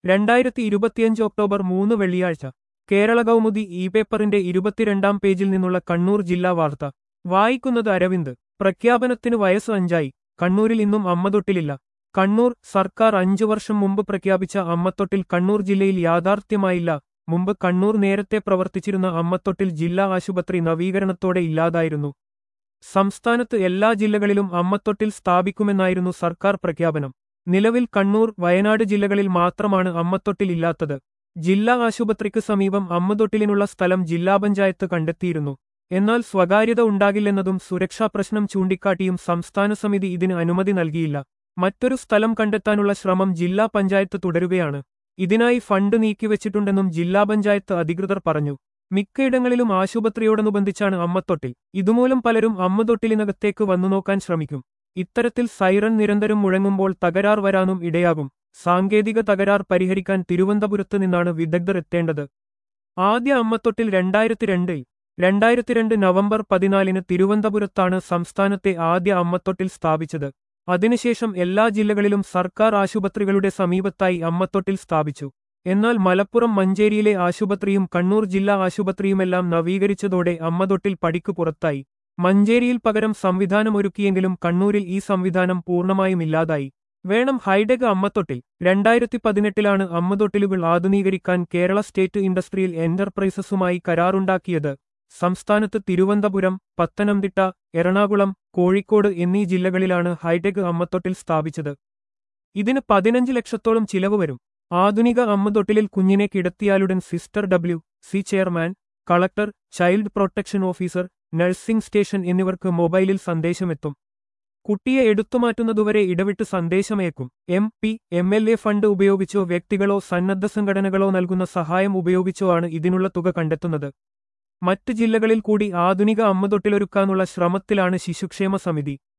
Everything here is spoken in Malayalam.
രണ്ടായിരത്തി ഇരുപത്തിയഞ്ച് ഒക്ടോബർ മൂന്ന് വെള്ളിയാഴ്ച കേരള കൗമുദി ഇ പേപ്പറിന്റെ ഇരുപത്തിരണ്ടാം പേജിൽ നിന്നുള്ള കണ്ണൂർ ജില്ലാ വാർത്ത വായിക്കുന്നത് അരവിന്ദ് പ്രഖ്യാപനത്തിന് വയസ്സ് അഞ്ചായി കണ്ണൂരിൽ ഇന്നും അമ്മതൊട്ടിലില്ല കണ്ണൂർ സർക്കാർ അഞ്ചു വർഷം മുമ്പ് പ്രഖ്യാപിച്ച അമ്മത്തൊട്ടിൽ കണ്ണൂർ ജില്ലയിൽ യാഥാർത്ഥ്യമായില്ല മുമ്പ് കണ്ണൂർ നേരത്തെ പ്രവർത്തിച്ചിരുന്ന അമ്മത്തൊട്ടിൽ ജില്ലാ ആശുപത്രി നവീകരണത്തോടെ ഇല്ലാതായിരുന്നു സംസ്ഥാനത്ത് എല്ലാ ജില്ലകളിലും അമ്മത്തൊട്ടിൽ സ്ഥാപിക്കുമെന്നായിരുന്നു സർക്കാർ പ്രഖ്യാപനം നിലവിൽ കണ്ണൂർ വയനാട് ജില്ലകളിൽ മാത്രമാണ് അമ്മത്തൊട്ടിൽ ഇല്ലാത്തത് ജില്ലാ ആശുപത്രിക്ക് സമീപം അമ്മതൊട്ടിലിനുള്ള സ്ഥലം ജില്ലാ പഞ്ചായത്ത് കണ്ടെത്തിയിരുന്നു എന്നാൽ സ്വകാര്യത ഉണ്ടാകില്ലെന്നതും സുരക്ഷാ പ്രശ്നം ചൂണ്ടിക്കാട്ടിയും സംസ്ഥാന സമിതി ഇതിന് അനുമതി നൽകിയില്ല മറ്റൊരു സ്ഥലം കണ്ടെത്താനുള്ള ശ്രമം ജില്ലാ പഞ്ചായത്ത് തുടരുകയാണ് ഇതിനായി ഫണ്ട് നീക്കിവച്ചിട്ടുണ്ടെന്നും ജില്ലാ പഞ്ചായത്ത് അധികൃതർ പറഞ്ഞു മിക്കയിടങ്ങളിലും ആശുപത്രിയോടനുബന്ധിച്ചാണ് അമ്മത്തൊട്ടിൽ ഇതുമൂലം പലരും അമ്മതൊട്ടിലിനകത്തേക്ക് വന്നുനോക്കാൻ ശ്രമിക്കും ഇത്തരത്തിൽ സൈറൺ നിരന്തരം മുഴങ്ങുമ്പോൾ തകരാർ വരാനും ഇടയാകും സാങ്കേതിക തകരാർ പരിഹരിക്കാൻ തിരുവനന്തപുരത്ത് നിന്നാണ് വിദഗ്ധർ എത്തേണ്ടത് ആദ്യ അമ്മത്തൊട്ടിൽ രണ്ടായിരത്തി രണ്ടിൽ രണ്ടായിരത്തി രണ്ട് നവംബർ പതിനാലിന് തിരുവനന്തപുരത്താണ് സംസ്ഥാനത്തെ ആദ്യ അമ്മത്തൊട്ടിൽ സ്ഥാപിച്ചത് അതിനുശേഷം എല്ലാ ജില്ലകളിലും സർക്കാർ ആശുപത്രികളുടെ സമീപത്തായി അമ്മത്തൊട്ടിൽ സ്ഥാപിച്ചു എന്നാൽ മലപ്പുറം മഞ്ചേരിയിലെ ആശുപത്രിയും കണ്ണൂർ ജില്ലാ ആശുപത്രിയുമെല്ലാം നവീകരിച്ചതോടെ അമ്മതൊട്ടിൽ പടിക്ക് പുറത്തായി മഞ്ചേരിയിൽ പകരം സംവിധാനമൊരുക്കിയെങ്കിലും കണ്ണൂരിൽ ഈ സംവിധാനം പൂർണ്ണമായും ഇല്ലാതായി വേണം ഹൈടെക് അമ്മത്തൊട്ടിൽ രണ്ടായിരത്തി പതിനെട്ടിലാണ് അമ്മതൊട്ടിലുകൾ ആധുനീകരിക്കാൻ കേരള സ്റ്റേറ്റ് ഇൻഡസ്ട്രിയൽ എന്റർപ്രൈസസുമായി കരാറുണ്ടാക്കിയത് സംസ്ഥാനത്ത് തിരുവനന്തപുരം പത്തനംതിട്ട എറണാകുളം കോഴിക്കോട് എന്നീ ജില്ലകളിലാണ് ഹൈടെക് അമ്മത്തൊട്ടിൽ സ്ഥാപിച്ചത് ഇതിന് പതിനഞ്ച് ലക്ഷത്തോളം ചിലവ് വരും ആധുനിക അമ്മതൊട്ടിലിൽ കുഞ്ഞിനെ കിടത്തിയാലുടൻ sister W C chairman collector child protection officer nursing station എന്നിവർക്ക് മൊബൈലിൽ സന്ദേശമെത്തും കുട്ടിയെ എടുത്തുമാറ്റുന്നതുവരെ ഇടവിട്ട് സന്ദേശമേക്കും M P M L A fund ഉപയോഗിച്ചോ വ്യക്തികളോ സന്നദ്ധ സംഘടനകളോ നൽകുന്ന സഹായം ഉപയോഗിച്ചോ ആണ് ഇതിനുള്ള തുക കണ്ടെത്തുന്നത് മറ്റ് ജില്ലകളിൽ കൂടി ആധുനിക അമ്മതൊട്ടിലൊരുക്കാനുള്ള ശ്രമത്തിലാണ് ശിശുക്ഷേമ സമിതി